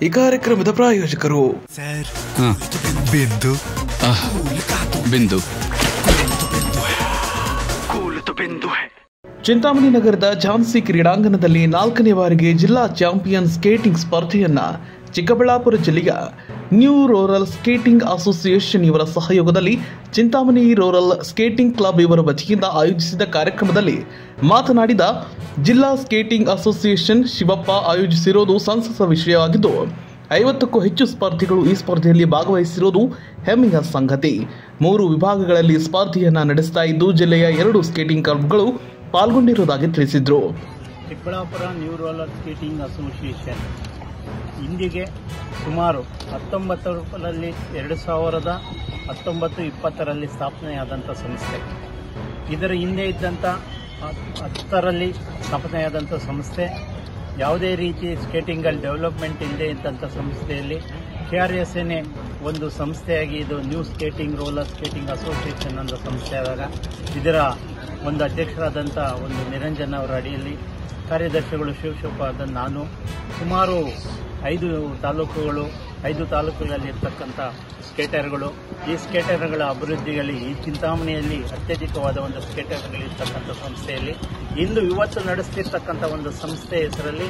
ಈ ಕಾರ್ಯಕ್ರಮದ ಪ್ರಾಯೋಜಕರು ಸರ್ ಹಾ. ಬಿಂದು ಆಹ್, ಬಿಂದು ಚಿಂತಾಮಣಿ ನಗರದ ಝಾನ್ಸಿ ಕ್ರೀಡಾಂಗಣದಲ್ಲಿ ನಾಲ್ಕನೇ ಬಾರಿಗೆ ಜಿಲ್ಲಾ ಚಾಂಪಿಯನ್ ಸ್ಕೇಟಿಂಗ್ ಸ್ಪರ್ಧೆಯನ್ನ ಚಿಕ್ಕಬಳ್ಳಾಪುರ ಜಿಲ್ಲೆಯ ನ್ಯೂ ರೂರಲ್ ಸ್ಕೇಟಿಂಗ್ ಅಸೋಸಿಯೇಷನ್ ಇವರ ಸಹಯೋಗದಲ್ಲಿ ಚಿಂತಾಮಣಿ ರೂರಲ್ ಸ್ಕೇಟಿಂಗ್ ಕ್ಲಬ್ ಇವರ ವತಿಯಿಂದ ಆಯೋಜಿಸಿದ ಕಾರ್ಯಕ್ರಮದಲ್ಲಿ ಮಾತನಾಡಿದ ಜಿಲ್ಲಾ ಸ್ಕೇಟಿಂಗ್ ಅಸೋಸಿಯೇಷನ್ ಶಿವಪ್ಪ ಆಯೋಜಿಸಿರೋದು ಸಂಸಸ ವಿಷಯವಾಗಿದ್ದು ಐವತ್ತಕ್ಕೂ ಹೆಚ್ಚು ಸ್ಪರ್ಧಿಗಳು ಈ ಸ್ಪರ್ಧೆಯಲ್ಲಿ ಭಾಗವಹಿಸಿರುವುದು ಹೆಮ್ಮೆಯ ಸಂಗತಿ ಮೂರು ವಿಭಾಗಗಳಲ್ಲಿ ಸ್ಪರ್ಧೆಯನ್ನ ನಡೆಸ್ತಾ ಇದ್ದು ಜಿಲ್ಲೆಯ ಎರಡು ಸ್ಕೇಟಿಂಗ್ ಕ್ಲಬ್ಗಳು ಪಾಲ್ಗೊಂಡಿರುವುದಾಗಿ ತಿಳಿಸಿದ್ರು Chikkaballapura new roller skating association ಇಂದಿಗೆ ಸುಮಾರು ಹತ್ತೊಂಬತ್ತರಲ್ಲಿ ಎರಡು ಸಾವಿರದ ಹತ್ತೊಂಬತ್ತು ಇಪ್ಪತ್ತರಲ್ಲಿ ಸ್ಥಾಪನೆಯಾದಂಥ ಸಂಸ್ಥೆ ಇದರ ಹಿಂದೆ ಇದ್ದಂಥ ಹತ್- ಹತ್ತರಲ್ಲಿ ಸ್ಥಾಪನೆಯಾದಂಥ ಸಂಸ್ಥೆ ಯಾವುದೇ ರೀತಿ ಸ್ಕೇಟಿಂಗಲ್ಲಿ ಡೆವಲಪ್ಮೆಂಟ್ ಇಲ್ಲದೆ ಇದ್ದಂಥ ಸಂಸ್ಥೆಯಲ್ಲಿ ಕೆ ಆರ್ ಎಸ್ ಎನೇ ಒಂದು ಸಂಸ್ಥೆಯಾಗಿ ಇದು new skating roller skating association ಅಂತ ಸಂಸ್ಥೆ ಆದಾಗ ಇದರ ಒಂದು ಅಧ್ಯಕ್ಷರಾದಂಥ ಒಂದು ನಿರಂಜನ್ ಅವರ ಅಡಿಯಲ್ಲಿ ಕಾರ್ಯದರ್ಶಿಗಳು ಶಿವಶಿವಪಾದ ನಾನು ಸುಮಾರು ಐದು ತಾಲೂಕುಗಳು ಐದು ತಾಲೂಕುಗಳಲ್ಲಿ ಇರ್ತಕ್ಕಂಥ ಸ್ಕೇಟರ್ಗಳು ಈ ಸ್ಕೇಟರ್ಗಳ ಅಭಿವೃದ್ಧಿಯಲ್ಲಿ ಈ ಚಿಂತಾಮಣಿಯಲ್ಲಿ ಅತ್ಯಧಿಕವಾದ ಒಂದು ಸ್ಕೇಟರ್ಗಳು ಇರ್ತಕ್ಕಂಥ ಸಂಸ್ಥೆಯಲ್ಲಿ ಇಂದು ಇವತ್ತು ನಡೆಸ್ತಿರ್ತಕ್ಕಂಥ ಒಂದು ಸಂಸ್ಥೆ ಹೆಸರಲ್ಲಿ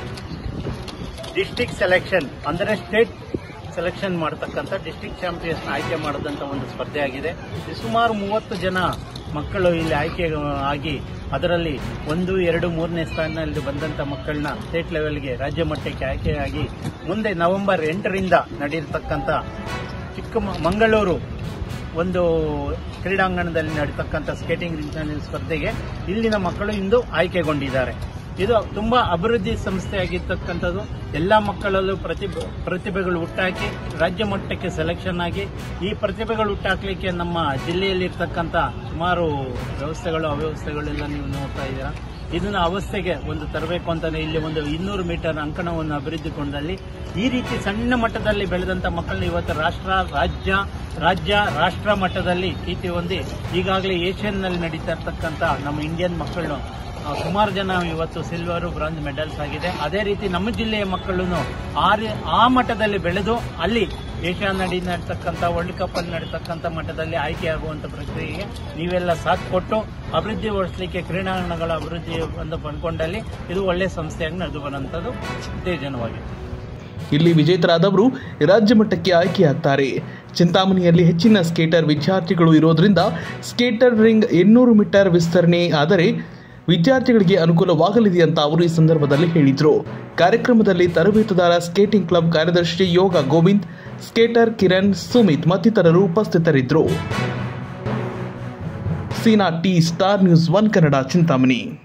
ಡಿಸ್ಟಿಕ್ ಸೆಲೆಕ್ಷನ್ ಅಂದರೆ ಸ್ಟೇಟ್ ಸೆಲೆಕ್ಷನ್ ಮಾಡತಕ್ಕಂಥ ಡಿಸ್ಟಿಕ್ ಚಾಂಪಿಯನ್ಸ್ ಆಯ್ಕೆ ಮಾಡದಂಥ ಒಂದು ಸ್ಪರ್ಧೆ ಆಗಿದೆ ಇದು ಸುಮಾರು ಮೂವತ್ತು ಜನ ಮಕ್ಕಳು ಇಲ್ಲಿ ಆಯ್ಕೆ ಆಗಿ ಅದರಲ್ಲಿ ಒಂದು ಎರಡು ಮೂರನೇ ಸ್ಥಾನದಲ್ಲಿ ಬಂದಂಥ ಮಕ್ಕಳನ್ನ ಸ್ಟೇಟ್ ಲೆವೆಲ್ಗೆ ರಾಜ್ಯ ಮಟ್ಟಕ್ಕೆ ಆಯ್ಕೆಯಾಗಿ ಮುಂದೆ ನವೆಂಬರ್ ಎಂಟರಿಂದ ನಡೆಯತಕ್ಕಂಥ ಚಿಕ್ಕ ಮಂಗಳೂರು ಒಂದು ಕ್ರೀಡಾಂಗಣದಲ್ಲಿ ನಡೀತಕ್ಕಂಥ ಸ್ಕೇಟಿಂಗ್ ರಿಜಿನಲ್ ಸ್ಪರ್ಧೆಗೆ ಇಲ್ಲಿನ ಮಕ್ಕಳು ಇಂದು ಆಯ್ಕೆಗೊಂಡಿದ್ದಾರೆ ಇದು ತುಂಬಾ ಅಭಿವೃದ್ಧಿ ಸಂಸ್ಥೆಯಾಗಿರ್ತಕ್ಕಂಥದ್ದು ಎಲ್ಲ ಮಕ್ಕಳಲ್ಲೂ ಪ್ರತಿಭೆ ಪ್ರತಿಭೆಗಳು ಹುಟ್ಟಾಕಿ ರಾಜ್ಯ ಮಟ್ಟಕ್ಕೆ ಸೆಲೆಕ್ಷನ್ ಆಗಿ ಈ ಪ್ರತಿಭೆಗಳು ಹುಟ್ಟಾಕ್ಲಿಕ್ಕೆ ನಮ್ಮ ಜಿಲ್ಲೆಯಲ್ಲಿರ್ತಕ್ಕಂಥ ಸುಮಾರು ವ್ಯವಸ್ಥೆಗಳು ಅವ್ಯವಸ್ಥೆಗಳೆಲ್ಲ ನೀವು ನೋಡ್ತಾ ಇದ್ದೀರಾ ಇದನ್ನ ಅವಸ್ಥೆಗೆ ಒಂದು ತರಬೇಕು ಅಂತಾನೆ ಇಲ್ಲಿ ಒಂದು ಇನ್ನೂರು ಮೀಟರ್ ಅಂಕಣವನ್ನು ಅಭಿವೃದ್ಧಿಗೊಂಡಲ್ಲಿ ಈ ರೀತಿ ಸಣ್ಣ ಮಟ್ಟದಲ್ಲಿ ಬೆಳೆದಂತ ಮಕ್ಕಳನ್ನ ಇವತ್ತು ರಾಷ್ಟ್ರ ರಾಜ್ಯ ರಾಜ್ಯ ರಾಷ್ಟ್ರ ಮಟ್ಟದಲ್ಲಿ ಕೀರ್ತಿ ಹೊಂದಿ ಈಗಾಗಲೇ ಏಷ್ಯನ್ನಲ್ಲಿ ನಡೀತಾ ಇರ್ತಕ್ಕಂಥ ನಮ್ಮ ಇಂಡಿಯನ್ ಮಕ್ಕಳನ್ನು ಆ, ಸುಮಾರು ಜನ ಇವತ್ತು ಸಿಲ್ವರು ಬ್ರಾಂಜ್ ಮೆಡಲ್ಸ್ ಆಗಿದೆ ಅದೇ ರೀತಿ ನಮ್ಮ ಜಿಲ್ಲೆಯ ಮಕ್ಕಳು ಆ ರೀ- ಆ ಮಟ್ಟದಲ್ಲಿ ಬೆಳೆದು ಅಲ್ಲಿ ಏಷ್ಯಾ ನಡಿ ನಡೀತಕ್ಕಂಥ ವರ್ಲ್ಡ್ ಕಪ್ ಅಲ್ಲಿ ನಡೀತಕ್ಕಂಥ ಮಟ್ಟದಲ್ಲಿ ಆಯ್ಕೆಯಾಗುವಂತ ಪ್ರಕ್ರಿಯೆಗೆ ನೀವೆಲ್ಲ ಸಾಥ್ ಕೊಟ್ಟು ಅಭಿವೃದ್ಧಿ ಹೊಡಿಸಲಿಕ್ಕೆ ಕ್ರೀಡಾಂಗಣಗಳ ಅಭಿವೃದ್ಧಿ ಒಂದು ಪಡ್ಕೊಂಡಲ್ಲಿ ಇದು ಒಳ್ಳೆಯ ಸಂಸ್ಥೆಯಾಗಿ ನಡೆದು ಬರುವಂಥದ್ದು ಉತ್ತೇಜನವಾಗಿದೆ ಇಲ್ಲಿ ವಿಜೇತರಾದವರು ರಾಜ್ಯ ಮಟ್ಟಕ್ಕೆ ಆಯ್ಕೆಯಾಗ್ತಾರೆ ಚಿಂತಾಮಣಿಯಲ್ಲಿ ಹೆಚ್ಚಿನ ಸ್ಕೇಟರ್ ವಿದ್ಯಾರ್ಥಿಗಳು ಇರೋದ್ರಿಂದ ಸ್ಕೇಟರ್ ರಿಂಗ್ ಇನ್ನೂರು ಮೀಟರ್ ವಿಸ್ತರಣೆ ಆದರೆ ವಿದ್ಯಾರ್ಥಿಗಳಿಗೆ ಅನುಕೂಲವಾಗಲಿದೆ ಅಂತ ಅವರು ಈ ಸಂದರ್ಭದಲ್ಲಿ ಹೇಳಿದರು ಕಾರ್ಯಕ್ರಮದಲ್ಲಿ ತರಬೇತುದಾರ ಸ್ಕೇಟಿಂಗ್ ಕ್ಲಬ್ ಕಾರ್ಯದರ್ಶಿ ಯೋಗ ಗೋವಿಂದ್ ಸ್ಕೇಟರ್ ಕಿರಣ್ ಸುಮಿತ್ ಮತ್ತಿತರರು ಉಪಸ್ಥಿತರಿದ್ದರು ಸೀನಾ T star news one Kannada Chintamani